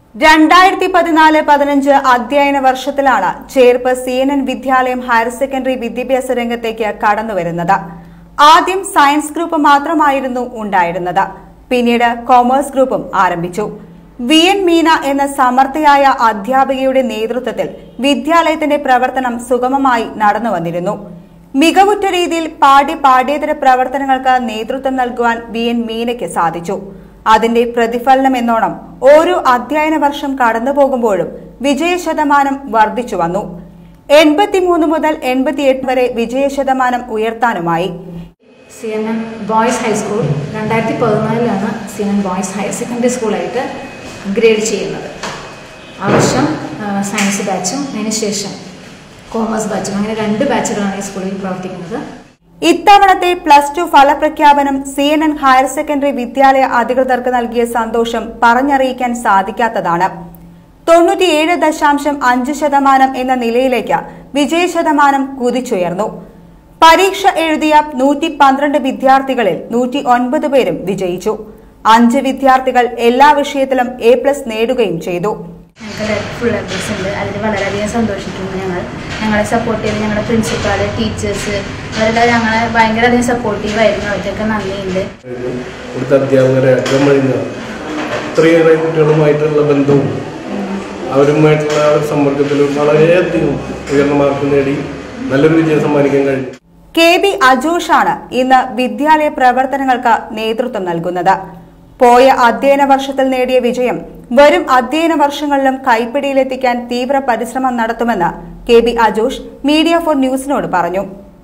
രണ്ടായിരത്തി പതിനാല് പതിനഞ്ച് അധ്യയന വർഷത്തിലാണ് ചേർപ്പ് സി എൻ എൻ വിദ്യാലയം ഹയർ സെക്കൻഡറി വിദ്യാഭ്യാസ രംഗത്തേക്ക് കടന്നുവരുന്നത് ആദ്യം സയൻസ് ഗ്രൂപ്പ് മാത്രമായിരുന്നു ഉണ്ടായിരുന്നത് പിന്നീട് കൊമേഴ്സ് ഗ്രൂപ്പും ആരംഭിച്ചു വി എൻ മീന എന്ന സമർത്ഥയായ അധ്യാപികയുടെ നേതൃത്വത്തിൽ വിദ്യാലയത്തിന്റെ പ്രവർത്തനം സുഗമമായി നടന്നു വന്നിരുന്നു മികവുറ്റ രീതിയിൽ പാഠ്യ പാഠ്യേതര പ്രവർത്തനങ്ങൾക്ക് നേതൃത്വം നൽകുവാൻ വി എൻ മീനയ്ക്ക് സാധിച്ചു അതിന്റെ പ്രതിഫലനം എന്നോണം ഓരോ അധ്യയന വർഷം കടന്നു പോകുമ്പോഴും വിജയശതമാനം വർദ്ധിച്ചു വന്നു എൺപത്തിമൂന്ന് മുതൽ എൺപത്തിയെട്ട് വരെ വിജയശതമാനം ഉയർത്താനുമായി C N N boys high school രണ്ടായിരത്തി പതിനാലിലാണ് C N N boys higher secondary സ്കൂളായിട്ട് ഗ്രേഡ് ചെയ്യുന്നത് ആ വർഷം ആ, സയൻസ് ബാച്ചും അതിന് ശേഷം കോമേഴ്സ് ബാച്ചും അങ്ങനെ രണ്ട് ബാച്ചുകളാണ് ഈ സ്കൂളിൽ പ്രവർത്തിക്കുന്നത് ഇത്തവണത്തെ പ്ലസ് ടു ഫലപ്രഖ്യാപനം C N N higher secondary വിദ്യാലയ അധികൃതർക്ക് നൽകിയ സന്തോഷം പറഞ്ഞറിയിക്കാൻ സാധിക്കാത്തതാണ് തൊണ്ണൂറ്റിയേഴ് ദശാംശം അഞ്ച് ശതമാനം എന്ന നിലയിലേക്ക് വിജയശതമാനം കുതിച്ചുയർന്നു പരീക്ഷ എഴുതിയ നൂറ്റി പന്ത്രണ്ട് വിദ്യാർത്ഥികളിൽ നൂറ്റി ഒൻപത് പേരും വിജയിച്ചു അഞ്ച് വിദ്യാർത്ഥികൾ എല്ലാ വിഷയത്തിലും എ പ്ലസ് നേടുകയും ചെയ്തു ഞങ്ങൾക്ക് ഫുൾ എ പ്ലസ് ഉണ്ട് അതിൽ വളരെയധികം സന്തോഷിക്കുന്നു ഞങ്ങൾ ഞങ്ങളെ സപ്പോർട്ട് ചെയ്ത് ഞങ്ങളുടെ പ്രിൻസിപ്പാൾ ടീച്ചേഴ്സ് അവരെല്ലാം ഞങ്ങളെ ഭയങ്കര അധികം സപ്പോർട്ടീവായിരുന്നു അവർക്കൊക്കെ നന്ദിയുണ്ട് ഇവിടുത്തെ അധ്യാപകരെ അറ്റം കഴിഞ്ഞ അത്രയേറെ കുട്ടികളുമായിട്ടുള്ള ബന്ധവും അവരുമായിട്ടുള്ള ആ ഒരു സമ്പർക്കത്തിലും വളരെയധികം ഉയർന്ന മാർക്ക് നേടി നല്ലൊരു വിജയം സമ്മാനിക്കാൻ കഴിഞ്ഞു കെ ബി അജോഷാണ് ഇന്ന് വിദ്യാലയ പ്രവർത്തനങ്ങൾക്ക് നേതൃത്വം നൽകുന്നത് പോയ അധ്യയന വർഷത്തിൽ നേടിയ വിജയം വരും അധ്യയന വർഷങ്ങളിലും കൈപ്പിടിയിലെത്തിക്കാൻ തീവ്ര പരിശ്രമം നടത്തുമെന്ന് K B Ajosh media for ന്യൂസിനോട് പറഞ്ഞു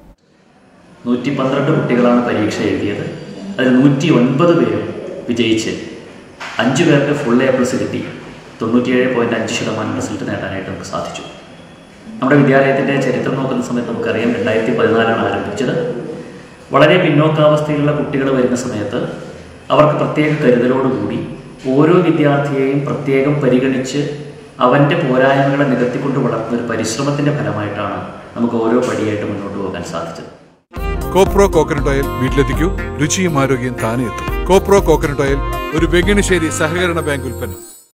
നൂറ്റി പന്ത്രണ്ട് കുട്ടികളാണ് പരീക്ഷ എഴുതിയത് അതിൽ നൂറ്റി ഒൻപത് പേരും വിജയിച്ച് അഞ്ച് പേർക്ക് ഫുൾ എ പ്ലസ് കിട്ടി തൊണ്ണൂറ്റിയേഴ് പോയിൻറ്റ് അഞ്ച് ശതമാനം റിസൾട്ട് നേടാനായിട്ട് നമുക്ക് സാധിച്ചു നമ്മുടെ വിദ്യാലയത്തിൻ്റെ ചരിത്രം നോക്കുന്ന സമയത്ത് നമുക്കറിയാം രണ്ടായിരത്തി പതിനാലാണ് ആരംഭിച്ചത് വളരെ പിന്നോക്കാവസ്ഥയിലുള്ള കുട്ടികൾ വരുന്ന സമയത്ത് അവർക്ക് പ്രത്യേക കരുതലോടുകൂടി ഓരോ വിദ്യാർത്ഥിയെയും പ്രത്യേകം പരിഗണിച്ച് അവൻ്റെ പോരായ്മകളെ നികത്തിക്കൊണ്ട് വളർത്തുന്ന ഒരു പരിശ്രമത്തിൻ്റെ ഫലമായിട്ടാണ് നമുക്ക് ഓരോ പടിയായിട്ട് മുന്നോട്ട് പോകാൻ സാധിച്ചത് കോപ്രോ കോക്കനട്ട് ഓയിൽ വീട്ടിലെത്തിക്കൂ രുചിയും ആരോഗ്യം താനേ എത്തും കോപ്രോ കോക്കനട്ട് ഓയിൽ ഒരു വെങ്ങിണിശ്ശേരി സഹകരണ ബാങ്ക് ഉൽപ്പന്നം